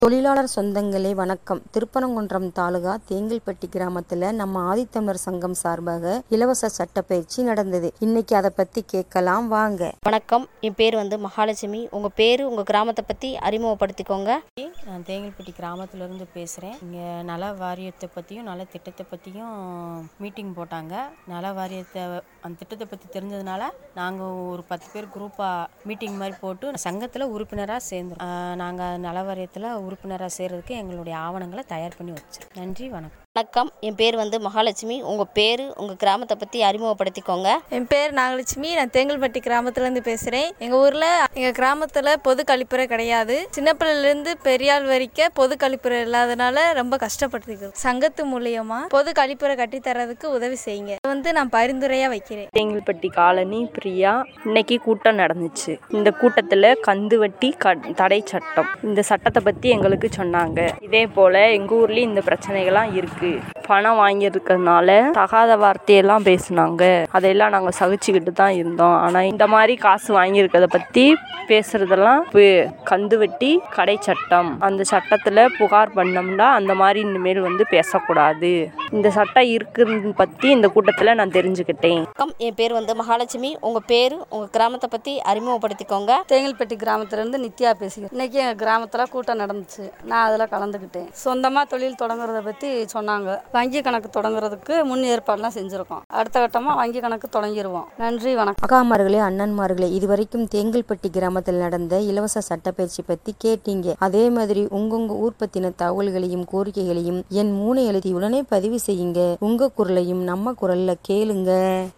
தொழிலாளர் சொந்தங்களே வணக்கம் திருப்பரங்குன்றம் தாலுகா தேங்கில்பட்டி கிராமத்துல நம்ம ஆதித்தமிழர் சங்கம் சார்பாக இலவச சட்ட பயிற்சி நடந்தது இன்னைக்கு அதை பத்தி கேட்கலாம் வாங்க வணக்கம் என் பேர் வந்து மகாலட்சுமி உங்கள் பேர் உங்கள் கிராமத்தை பற்றி அறிமுகப்படுத்திக்கோங்க நான் தேங்கல்பட்டி கிராமத்துலேருந்து பேசுகிறேன் இங்கே நல வாரியத்தை பற்றியும் நல திட்டத்தை பற்றியும் மீட்டிங் போட்டாங்க நல வாரியத்தை அந்த திட்டத்தை பற்றி தெரிஞ்சதுனால நாங்கள் ஒரு பத்து பேர் குரூப்பாக மீட்டிங் மாதிரி போட்டு சங்கத்தில் உறுப்பினராக சேர்ந்துருக்கோம் நாங்கள் நல வாரியத்தில் உறுப்பினராக சேர்றதுக்கு எங்களுடைய ஆவணங்களை தயார் பண்ணி வச்சிருக்கோம் நன்றி வணக்கம் வணக்கம் என் பேர் வந்து மகாலட்சுமி உங்கள் பேர் உங்கள் கிராமத்தை பற்றி அறிமுகப்படுத்திக்கோங்க என் பேர் நாகலட்சுமி நான் தேங்கல்பட்டி கிராமத்துலேருந்து பேசுகிறேன் எங்கள் ஊரில் எங்கள் கிராமத்தில் பொது கழிப்பறை கிடையாது சின்ன பிள்ளைலேருந்து பெரியாள் வரைக்கும் பொது கழிப்பறை இல்லாதனால ரொம்ப கஷ்டப்பட்டுருக்கோம் சங்கத்து மூலியமா பொது கழிப்பறை கட்டித் தரதுக்கு உதவி செய்யுங்க இதை வந்து நான் பரிந்துரையாக வைக்கிறேன் தேங்கில்பட்டி காலனி பிரியா இன்னைக்கு கூட்டம் நடந்துச்சு இந்த கூட்டத்தில் கந்துவட்டி க தடை சட்டம் இந்த சட்டத்தை பற்றி எங்களுக்கு சொன்னாங்க இதே போல் எங்கள் ஊர்லேயும் இந்த பிரச்சனைகள்லாம் இருக்குது பணம் வாங்கியிருக்கிறதுனால தகாத வார்த்தையெல்லாம் பேசுனாங்க அதையெல்லாம் நாங்கள் சகிச்சுக்கிட்டு தான் இருந்தோம் ஆனால் இந்த மாதிரி காசு வாங்கியிருக்கிறத பற்றி பேசுறதெல்லாம் இப்போ கந்துவட்டி கடை சட்டம் அந்த சட்டத்தில் புகார் பண்ணோம்னா அந்த மாதிரி இனிமேல் வந்து பேசக்கூடாது இந்த சட்டம் இருக்குன்னு பற்றி இந்த கூட்டத்தில் நான் தெரிஞ்சுக்கிட்டேன் வணக்கம் என் பேர் வந்து மகாலட்சுமி உங்கள் பேர் உங்கள் கிராமத்தை பற்றி அறிமுகப்படுத்திக்கோங்க தேங்கல்பட்டி கிராமத்துலேருந்து நித்யா பேசுகிறேன் இன்றைக்கி எங்கள் கிராமத்தில் கூட்டம் நடந்துச்சு நான் அதில் கலந்துக்கிட்டேன் சொந்தமாக தொழில் தொடங்குறத பற்றி சொன்னாங்க வங்கி கணக்கு தொடங்குறதுக்கு முன் ஏற்பாடுலாம் செஞ்சுருக்கோம் அடுத்த கட்டமாக வங்கி கணக்கு தொடங்கிடுவோம் நன்றி வணக்கம் அக்காமார்களே அண்ணன்மார்களே இதுவரைக்கும் தேங்கில்பட்டி கிராமத்தில் நடந்த இலவச சட்ட பயிற்சி பத்தி கேட்டீங்க அதே மாதிரி உங்கவுங்க ஊர் பத்தின தகவல்களையும் கோரிக்கைகளையும் என் மூணு எழுதி உடனே பதிவு செய்யுங்க உங்க குரலையும் நம்ம குரல்ல கேளுங்க